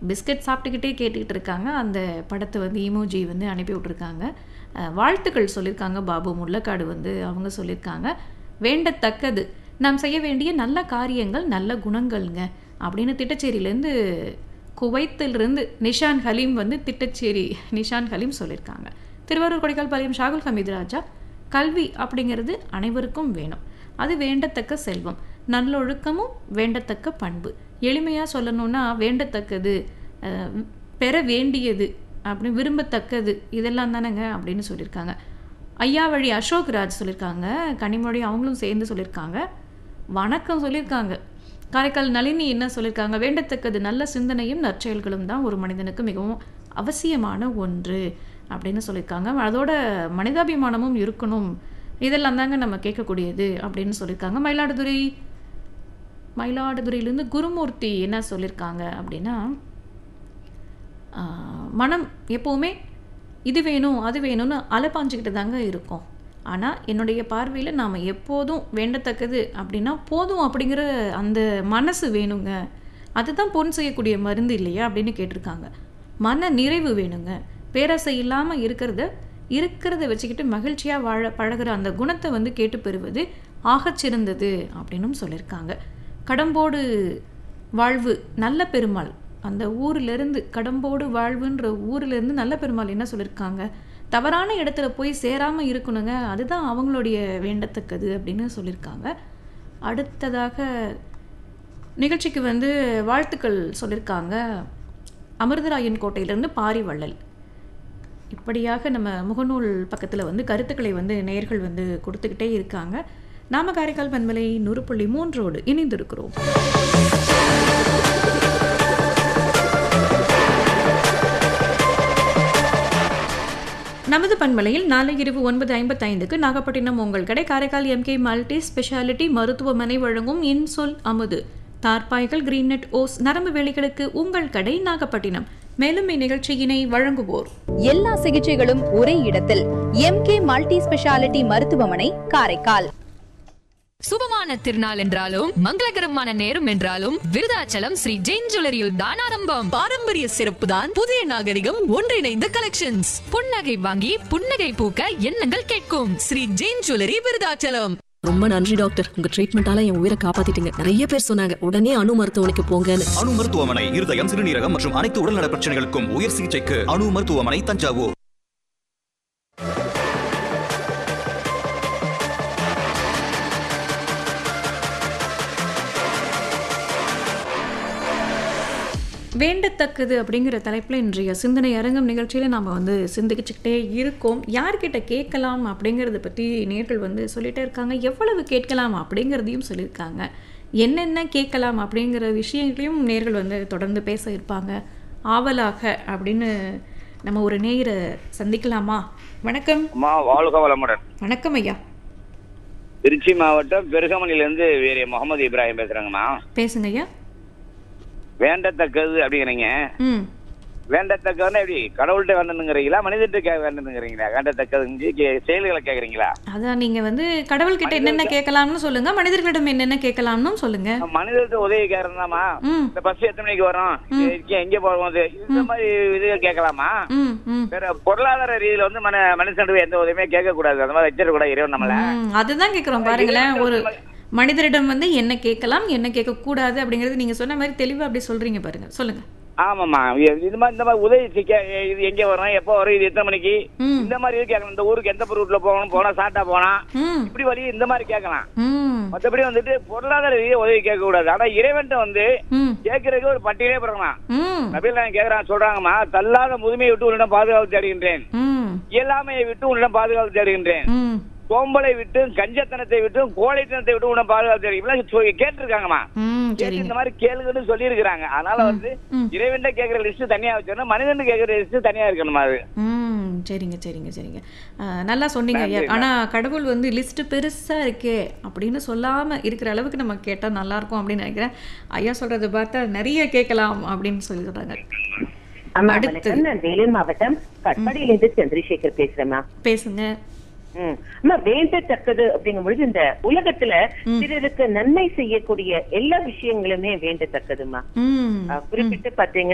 Biscuit சாப்பிட்டுக்கிட்டே கேட்டுக்கிட்டு இருக்காங்க அந்த படத்தை வந்து இமோஜி வந்து அனுப்பி விட்ருக்காங்க அஹ், வாழ்த்துக்கள் சொல்லியிருக்காங்க பாபு முள்ளக்காடு வந்து அவங்க சொல்லியிருக்காங்க வேண்டத்தக்கது நாம் செய்ய வேண்டிய நல்ல காரியங்கள் நல்ல குணங்கள்ங்க அப்படின்னு திட்டச்சேரியிலேருந்து குவைத்திலிருந்து நிஷான் ஹலீம் வந்து திட்டச்சேரி நிஷான் ஹலீம் சொல்லியிருக்காங்க திருவாரூர் கொடைக்கால் பாளையம் ஷாகுல் ஹமீது ராஜா கல்வி அப்படிங்கிறது அனைவருக்கும் வேணும் அது வேண்டத்தக்க செல்வம் நல்லொழுக்கமும் வேண்டத்தக்க பண்பு எளிமையாக சொல்லணும்னா வேண்டத்தக்கது அஹ், பெற வேண்டியது அப்படி விரும்பத்தக்கது இதெல்லாம் தானேங்க அப்படின்னு சொல்லியிருக்காங்க ஐயா வழி அசோக் ராஜ் சொல்லியிருக்காங்க கனிமொழி அவங்களும் சேர்ந்து சொல்லியிருக்காங்க வணக்கம் சொல்லியிருக்காங்க காரைக்கால் நளினி என்ன சொல்லியிருக்காங்க வேண்டத்தக்கது நல்ல சிந்தனையும் நற்செயல்களும் தான் ஒரு மனிதனுக்கு மிகவும் அவசியமான ஒன்று அப்படின்னு சொல்லியிருக்காங்க அதோட மனிதாபிமானமும் இருக்கணும் இதெல்லாம் தாங்க நம்ம கேட்கக்கூடியது அப்படின்னு சொல்லியிருக்காங்க மயிலாடுதுறை மயிலாடுதுறையிலேருந்து குருமூர்த்தி என்ன சொல்லியிருக்காங்க அப்படின்னா ஆஹ், மனம் எப்போவுமே இது வேணும் அது வேணும்னு அலைப்பாஞ்சிக்கிட்டு தாங்க இருக்கும் ஆனால் என்னுடைய பார்வையில் நாம் எப்போதும் வேண்டத்தக்கது அப்படின்னா போதும் அப்படிங்கிற அந்த மனசு வேணுங்க அதுதான் பொன் செய்யக்கூடிய மருந்து இல்லையா அப்படின்னு கேட்டிருக்காங்க மன நிறைவு வேணுங்க பேராசை இல்லாமல் இருக்கிறத இருக்கிறத வச்சுக்கிட்டு மகிழ்ச்சியாக வாழ பழகுற அந்த குணத்தை வந்து கேட்டு பெறுவது ஆகச்சிறந்தது அப்படின்னும் சொல்லியிருக்காங்க கடம்போடு வாழ்வு நல்ல பெருமாள் அந்த ஊரிலிருந்து கடம்போடு வாழ்வுன்ற ஊரிலிருந்து நல்ல பெருமாள் என்ன சொல்லியிருக்காங்க தவறான இடத்துல போய் சேராமல் இருக்கணுங்க அதுதான் அவங்களுடைய வேண்டத்தக்கது அப்படின்னு சொல்லியிருக்காங்க அடுத்ததாக நிகழ்ச்சிக்கு வந்து வாழ்த்துக்கள் சொல்லியிருக்காங்க அமிர்தராயன் கோட்டையிலேருந்து பாரிவள்ளல் இப்படியாக நம்ம முகநூல் பக்கத்தில் வந்து கருத்துக்களை வந்து நேயர்கள் வந்து கொடுத்துக்கிட்டே இருக்காங்க நாம காரைக்கால் பன்மலை நூறு புள்ளி மூன்றோடு இணைந்திருக்கிறோம் நமது பண்பலையில் நாளை இரவு ஒன்பது ஐம்பத்தைந்துக்கு நாகப்பட்டினம் உங்கள் கடை காரைக்கால் எம்கே மல்டி ஸ்பெஷாலிட்டி மருத்துவமனை வழங்கும் இன்சொல் அமுது தார்பாய்கள் கிரீன் நெட் ஓஸ் நரம்பு வேலிகளுக்கு உங்கள் கடை நாகப்பட்டினம் மேலும் இந்நிகழ்ச்சியினை வழங்குவோர் எல்லா சிகிச்சைகளும் ஒரே இடத்தில் எம்கே மல்டி ஸ்பெஷாலிட்டி மருத்துவமனை காரைக்கால் சுபமான திருநாள் என்றாலும் மங்களகரமான நேரம் என்றாலும் விருதாச்சலம் ஸ்ரீ ஜெயின் ஜுவல்லரியில் தான் ஆரம்பம் பாரம்பரிய சிறப்பு தான் புதிய நாகரிகம் ஒன்றிணைந்த கலெக்ஷன்ஸ் புன்னகை வாங்கி புன்னகை பூக்க எண்ணங்கள் கேட்கும் ஸ்ரீ ஜெயின் ஜுவல்லரி விருதாச்சலம் ரொம்ப நன்றி டாக்டர் உங்க ட்ரீட்மெண்டால என் உயிரை காப்பாத்திட்டீங்க நிறைய பேர் சொன்னாங்க உடனே அணு மருத்துவமனைக்கு போங்கன்னு அணு மருத்துவமனை இருதயம் சிறுநீரகம் மற்றும் அனைத்து உடல்நல பிரச்சனைகளுக்கும் உயர் சிகிச்சைக்கு அணு மருத்துவமனை தஞ்சாவூர் வேண்டத்தக்கது அப்படிங்கிற தலைப்பில் இன்றைய சிந்தனை அரங்கம் நிகழ்ச்சியில் நாம் வந்து சிந்திச்சுக்கிட்டே இருக்கோம் யார்கிட்ட கேட்கலாம் அப்படிங்கிறத பற்றி நேர்கள் வந்து சொல்லிகிட்டே இருக்காங்க எவ்வளவு கேட்கலாம் அப்படிங்கிறதையும் சொல்லியிருக்காங்க என்னென்ன கேட்கலாம் அப்படிங்கிற விஷயங்களையும் நேர்கள் வந்து தொடர்ந்து பேச இருப்பாங்க ஆவலாக அப்படின்னு நம்ம ஒரு நேயரை சந்திக்கலாமா வணக்கம் அம்மா வாழ்க வளமுடன் வணக்கம் ஐயா திருச்சி மாவட்டம் பெருகமணிலேருந்து வேறு முகமது இப்ராஹிம் பேசுறேங்கம்மா பேசுங்க ஐயா வேண்டத்தக்கது அப்படிங்கிறீங்க ம் வேண்டத்தக்கதுன்னா எப்படி கடவுள்கிட்ட வேண்டணுங்கிறீங்களா மனிதர்கிட்ட கே வேண்டணுங்கிறீங்களா வேண்டத்தக்கது கே- செயல்களை கேட்குறீங்களா அதான் நீங்கள் வந்து கடவுள்கிட்ட என்னென்ன கேட்கலாம்னு சொல்லுங்க மனிதர்களிடம் என்னென்ன கேட்கலாம்னு சொல்லுங்க மனிதர்கிட்ட உதவி கேட்கறதாமா ம் இந்த பஸ் எத்தனை மணிக்கு வரும் இங்க எங்க போறோம் இது இந்த மாதிரி இது கேட்கலாமா ம் ம் வேற பொருளாதார ரீதியில வந்து மன மனுஷனுக்கு எந்த உதவியுமே கேட்க கூடாது அந்த மாதிரி வச்சிடக்கூடாது இறைவன் நம்மள ம், அதுதான் கேட்குறோம் பாருங்களேன் ஒரு மனிதரிடம் வந்து என்ன கேட்கலாம் என்ன கேட்கக்கூடாது அப்படிங்கிறது நீங்கள் சொன்ன மாதிரி தெளிவாக அப்படி சொல்கிறீங்க பாருங்க சொல்லுங்க ஆமாம்மா இது இது மாதிரி இந்த மாதிரி உதவி செய்ய இது எங்க வரும் எப்போ வரும் இது எத்தனை மணிக்கு ம் இந்த மாதிரி இது கேட்கலாம் இந்த ஊருக்கு எந்த ரூட்ல போகணும் போனா சாட்டா போனா ம் இப்படி வழி இந்த மாதிரி கேட்கலாம் ம் மத்தபடி வந்துட்டு பொருளாதார ரீதியா உதவி கேட்க கூடாது ஆனா இறைவன்ட்ட வந்து ம் கேட்கறதுக்கு ஒரு பட்டியலே பிறக்கலாம் ம் நபில் நான் கேக்குறான் சொல்றாங்கம்மா தள்ளாத முதுமையை விட்டு உன்னிடம் பாதுகாப்பு தேடுகின்றேன் ம் இயலாமையை விட்டு உன்னிடம் பாதுகாப்பு தேடுகின்றேன் ம் சோம்பலை விட்டு கஞ்சத்தனத்தை விட்டு கோழைத்தனத்தை விட்டு உன்னை பாதுகாப்பு தேடுகிறேன் கேட்டிருக்காங்கம்மா ம் கேட்டு சரிங்க இந்த மாதிரி கேளுங்கன்னு சொல்லி இருக்கிறாங்க அதனால வந்து ம். இறைவன்ட்ட கேட்கற லிஸ்ட் தனியா வச்சிடணும் மனிதன் கேட்கற லிஸ்ட் தனியா இருக்கணும் அது ம் சரிங்க சரிங்க சரிங்க ஆ, நல்லா சொன்னீங்க ஐயா ஆனால் கடவுள் வந்து லிஸ்ட் பெருசாக இருக்கே அப்படின்னு சொல்லாமல் இருக்கிற அளவுக்கு நம்ம கேட்டால் நல்லாயிருக்கும் அப்படின்னு நினைக்கிறேன் ஐயா சொல்கிறத பார்த்தா நிறைய கேட்கலாம் அப்படின்னு சொல்லி சொல்கிறாங்க ஆமா அடுத்து. வணக்கம் நான் வேலூர் மாவட்டம் கட்பாடியிலிருந்து சந்திரசேகர் பேசுறேம்மா பேசுங்க ம். அம்மா வேண்டத்தக்கது அப்படிங்கும் பொழுது இந்த உலகத்துல பிறருக்கு நன்மை செய்யக்கூடிய எல்லா விஷயங்களுமே வேண்டத்தக்கதுமா ம் அஹ், குறிப்பிட்டு பாத்தீங்கன்னா